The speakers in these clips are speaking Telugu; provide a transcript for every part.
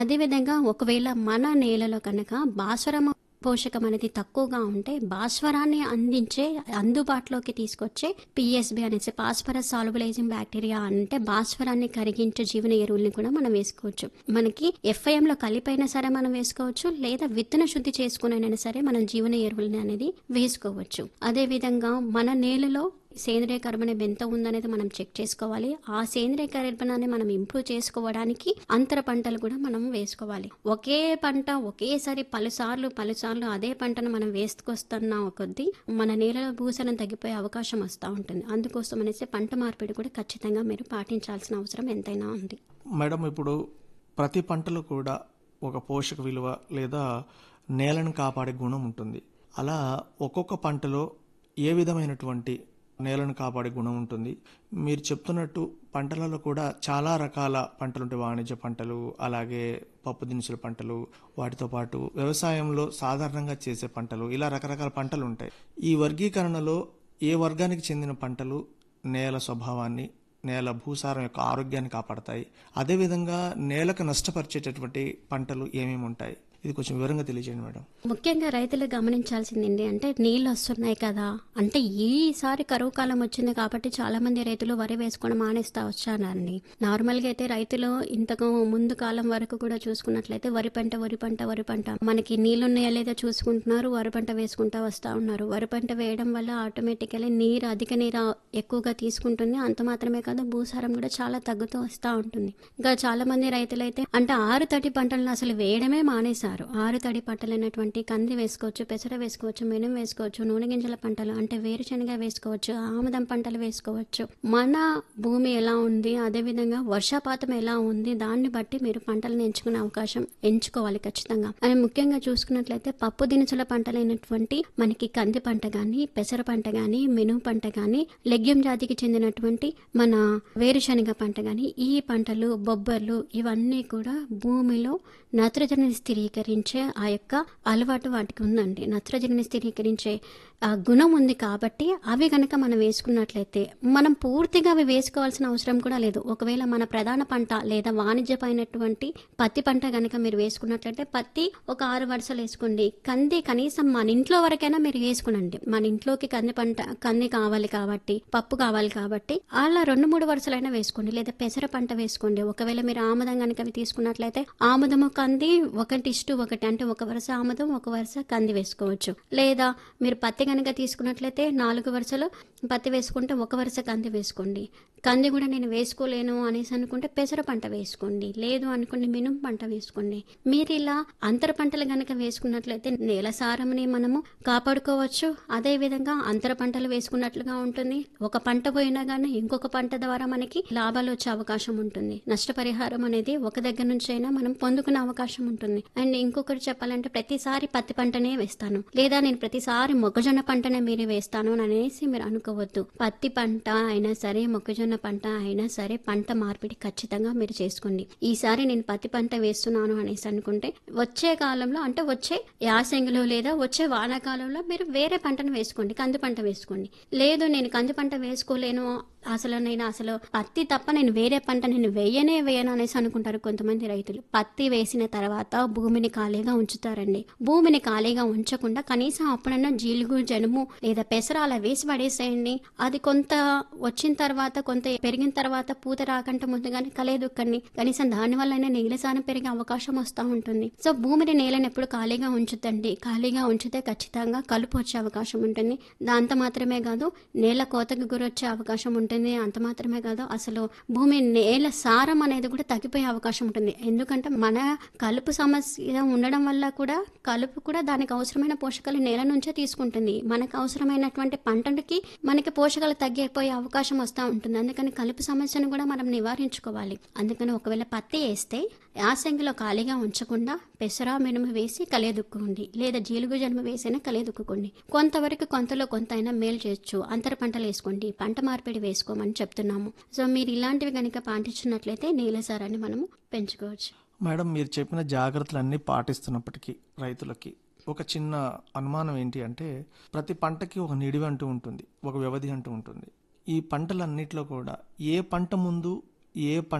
అదేవిధంగా ఒకవేళ మన నేలలో కనుక భాస్వరం పోషకం అనేది తక్కువగా ఉంటే భాస్వరాన్ని అందించే అందుబాటులోకి తీసుకొచ్చే పిఎస్బి అనేసి భాస్వరస్ సాల్బులైజింగ్ బ్యాక్టీరియా అంటే భాస్వరాన్ని కరిగించే జీవన ఎరువుల్ని కూడా మనం వేసుకోవచ్చు మనకి ఎఫ్ఐఎం లో కలిపైనా సరే మనం వేసుకోవచ్చు లేదా విత్తన శుద్ధి చేసుకునైనా సరే మనం జీవన ఎరువులని అనేది వేసుకోవచ్చు అదే విధంగా మన నేలలో సేంద్రియ కర్బనం ఎంత ఉందనేది మనం చెక్ చేసుకోవాలి ఆ సేంద్రియ కర్బనాన్ని మనం ఇంప్రూవ్ చేసుకోవడానికి అంతర పంటలు కూడా మనం వేసుకోవాలి ఒకే పంట ఒకేసారి పలుసార్లు పలుసార్లు అదే పంటను మనం వేసుకొస్తున్న కొద్దీ మన నేలలో భూసనం తగ్గిపోయే అవకాశం వస్తూ ఉంటుంది అందుకోసం అనేసి పంట మార్పిడి కూడా ఖచ్చితంగా మీరు పాటించాల్సిన అవసరం ఎంతైనా ఉంది మేడం ఇప్పుడు ప్రతి పంటలో కూడా ఒక పోషక విలువ లేదా నేలను కాపాడే గుణం ఉంటుంది అలా ఒక్కొక్క పంటలో ఏ విధమైనటువంటి నేలను కాపాడే గుణం ఉంటుంది మీరు చెప్తున్నట్టు పంటలలో కూడా చాలా రకాల పంటలు ఉంటాయి వాణిజ్య పంటలు అలాగే పప్పు దినుసుల పంటలు వాటితో పాటు వ్యవసాయంలో సాధారణంగా చేసే పంటలు ఇలా రకరకాల పంటలు ఉంటాయి ఈ వర్గీకరణలో ఏ వర్గానికి చెందిన పంటలు నేల స్వభావాన్ని నేల భూసారం యొక్క ఆరోగ్యాన్ని కాపాడతాయి అదేవిధంగా నేలకు నష్టపరిచేటటువంటి పంటలు ఏమేమి ఉంటాయి ఇది కొంచెం వివరంగా తెలియజేయండి మేడం ముఖ్యంగా రైతులు గమనించాల్సింది ఏంటి అంటే నీళ్ళు వస్తున్నాయి కదా అంటే ఈసారి కరువు కాలం వచ్చింది కాబట్టి చాలా మంది రైతులు వరి వేసుకోవడం మానేస్తా వచ్చానండి నార్మల్గా అయితే రైతులు ఇంతకు ముందు కాలం వరకు కూడా చూసుకున్నట్లయితే వరి పంట వరి పంట వరి పంట మనకి నీళ్ళు ఉన్నాయా లేదా చూసుకుంటున్నారు వరి పంట వేసుకుంటా వస్తా ఉన్నారు వరి పంట వేయడం వల్ల ఆటోమేటికలీ నీరు అధిక నీరు ఎక్కువగా తీసుకుంటుంది అంత మాత్రమే కాదు భూసారం కూడా చాలా తగ్గుతూ వస్తూ ఉంటుంది ఇంకా చాలా మంది రైతులు అయితే అంటే ఆరు తడి పంటలను అసలు వేయడమే మానేశారు ఆరు తడి పంటలైనటువంటి కంది వేసుకోవచ్చు పెసర వేసుకోవచ్చు మినుం వేసుకోవచ్చు నూనె గింజల పంటలు అంటే వేరుశనగ వేసుకోవచ్చు ఆముదం పంటలు వేసుకోవచ్చు మన భూమి ఎలా ఉంది అదే విధంగా వర్షపాతం ఎలా ఉంది దాన్ని బట్టి మీరు పంటలను ఎంచుకునే అవకాశం ఎంచుకోవాలి ఖచ్చితంగా అని ముఖ్యంగా చూసుకున్నట్లయితే పప్పు దినుసుల పంటలైనటువంటి మనకి కంది పంట గాని పెసర పంట గాని మినుము పంట గాని లెగ్యం జాతికి చెందినటువంటి మన వేరుశనగ పంట గాని ఈ పంటలు బొబ్బర్లు ఇవన్నీ కూడా భూమిలో నత్రజనిని స్థిరీకరించే ఆ యొక్క అలవాటు వాటికి ఉందండి నత్రజనిని స్థిరీకరించే ఆ గుణం ఉంది కాబట్టి అవి కనుక మనం వేసుకున్నట్లయితే మనం పూర్తిగా అవి వేసుకోవాల్సిన అవసరం కూడా లేదు ఒకవేళ మన ప్రధాన పంట లేదా వాణిజ్యమైనటువంటి పత్తి పంట కనుక మీరు వేసుకున్నట్లయితే పత్తి ఒక ఆరు వరుసలు వేసుకోండి కంది కనీసం మన ఇంట్లో వరకైనా మీరు వేసుకునండి మన ఇంట్లోకి కంది పంట కంది కావాలి కాబట్టి పప్పు కావాలి కాబట్టి అలా రెండు మూడు వరుసలైనా వేసుకోండి లేదా పెసర పంట వేసుకోండి ఒకవేళ మీరు ఆముదం కనుక అవి తీసుకున్నట్లయితే ఆముదము కంది ఒకటి ఇష్టు ఒకటి అంటే ఒక వరుస ఆముదం ఒక వరుస కంది వేసుకోవచ్చు లేదా మీరు పత్తి కనుక తీసుకున్నట్లయితే నాలుగు వరుసలు పత్తి వేసుకుంటే ఒక వరుస కంది వేసుకోండి కంది కూడా నేను వేసుకోలేను అనేసి అనుకుంటే పెసర పంట వేసుకోండి లేదు అనుకోండి మినుము పంట వేసుకోండి మీరు ఇలా అంతర పంటలు కనుక వేసుకున్నట్లయితే నేల సారంని మనము కాపాడుకోవచ్చు అదే విధంగా అంతర పంటలు వేసుకున్నట్లుగా ఉంటుంది ఒక పంట పోయినా కానీ ఇంకొక పంట ద్వారా మనకి లాభాలు వచ్చే అవకాశం ఉంటుంది నష్టపరిహారం అనేది ఒక దగ్గర నుంచి అయినా మనం పొందుకునే అవకాశం ఉంటుంది అండ్ ఇంకొకటి చెప్పాలంటే ప్రతిసారి పత్తి పంటనే వేస్తాను లేదా నేను ప్రతిసారి మొక్కజొన్న పంటనే మీరు వేస్తాను అని అనేసి మీరు అనుకోవద్దు పత్తి పంట అయినా సరే మొక్కజొన్న పంట అయినా సరే పంట మార్పిడి ఖచ్చితంగా మీరు చేసుకోండి ఈసారి నేను పత్తి పంట వేస్తున్నాను అనేసి అనుకుంటే వచ్చే కాలంలో అంటే వచ్చే యాసంగిలో లేదా వచ్చే వానాకాలంలో మీరు వేరే పంటను వేసుకోండి కంది పంట వేసుకోండి లేదు నేను కంది పంట వేసుకోలేను అసలు నేను అసలు పత్తి తప్ప నేను వేరే పంట నేను వేయనే వేయను అనేసి అనుకుంటారు కొంతమంది రైతులు పత్తి వేసిన తర్వాత భూమిని ఖాళీగా ఉంచుతారండి భూమిని ఖాళీగా ఉంచకుండా కనీసం అప్పుడన్నా జీలుగు జనుము లేదా పెసర అలా వేసి పడేసేయండి అది కొంత వచ్చిన తర్వాత కొంత పెరిగిన తర్వాత పూత రాకంటే ముందుగానే కలేదుక్కండి కనీసం దాని వల్లనే నేల సారం పెరిగే అవకాశం వస్తూ ఉంటుంది సో భూమిని నేలను ఎప్పుడు ఖాళీగా ఉంచుతండి ఖాళీగా ఉంచితే ఖచ్చితంగా కలుపు వచ్చే అవకాశం ఉంటుంది దాంతో మాత్రమే కాదు నేల కోతకు గురొచ్చే అవకాశం ఉంటుంది అంత మాత్రమే కాదు అసలు భూమి నేల సారం అనేది కూడా తగ్గిపోయే అవకాశం ఉంటుంది ఎందుకంటే మన కలుపు సమస్య ఉండడం వల్ల కూడా కలుపు కూడా దానికి అవసరమైన పోషకాలు నేల నుంచే తీసుకుంటుంది మనకు అవసరమైనటువంటి పంటకి మనకి పోషకాలు తగ్గిపోయే అవకాశం వస్తూ ఉంటుంది అందుకని కలుపు సమస్యను కూడా మనం నివారించుకోవాలి అందుకని ఒకవేళ పత్తి వేస్తే యాసంగిలో ఖాళీగా ఉంచకుండా పెసరా మినుము వేసి కలియదుక్కోండి లేదా జీలుగు జన్మ వేసైనా కలియదుక్కోండి కొంతవరకు కొంతలో కొంత అయినా మేలు చేయొచ్చు అంతర పంటలు వేసుకోండి పంట మార్పిడి వేసుకోమని చెప్తున్నాము సో మీరు ఇలాంటివి కనుక పాటించినట్లయితే నేల సారాన్ని మనము పెంచుకోవచ్చు మేడం మీరు చెప్పిన జాగ్రత్తలన్నీ పాటిస్తున్నప్పటికీ రైతులకి ఒక చిన్న అనుమానం ఏంటి అంటే ప్రతి పంటకి ఒక నిడివి అంటూ ఉంటుంది ఒక వ్యవధి అంటూ ఉంటుంది ఈ పంటలన్నిట్లో కూడా ఏ పంట ముందు ఏ పంట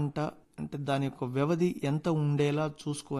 అంటే దాని యొక్క వ్యవధి ఎంత ఉండేలా చూసుకొని